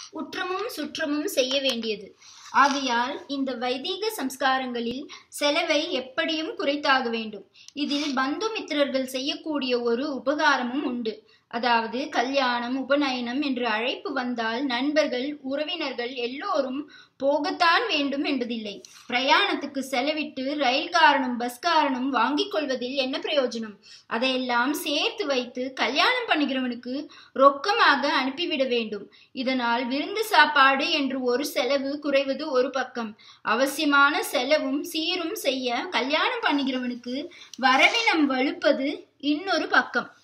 உற்றமும் சுற்றமும் செய்ய வேண்டியது ஆகையால் இந்த வைதீக சம்ஸ்காரங்களில் செலவை எப்படியும் குறைத்தாக வேண்டும் இதில் பந்து மித்திரர்கள் செய்யக்கூடிய ஒரு உபகாரமும் உண்டு அதாவது கல்யாணம் உபநயனம் என்று அழைப்பு வந்தால் நண்பர்கள் உறவினர்கள் எல்லோரும் போகத்தான் வேண்டும் என்பதில்லை பிரயாணத்துக்கு செலவிட்டு ரயில் காரணம் பஸ் காரணம் வாங்கிக் கொள்வதில் என்ன பிரயோஜனம் அதையெல்லாம் சேர்த்து வைத்து கல்யாணம் பண்ணுகிறவனுக்கு ரொக்கமாக அனுப்பிவிட வேண்டும் இதனால் விருந்து சாப்பாடு என்று ஒரு செலவு குறைவது ஒரு பக்கம் அவசியமான செலவும் சீரும் செய்ய கல்யாணம் பண்ணுகிறவனுக்கு வரவினம் வலுப்பது இன்னொரு பக்கம்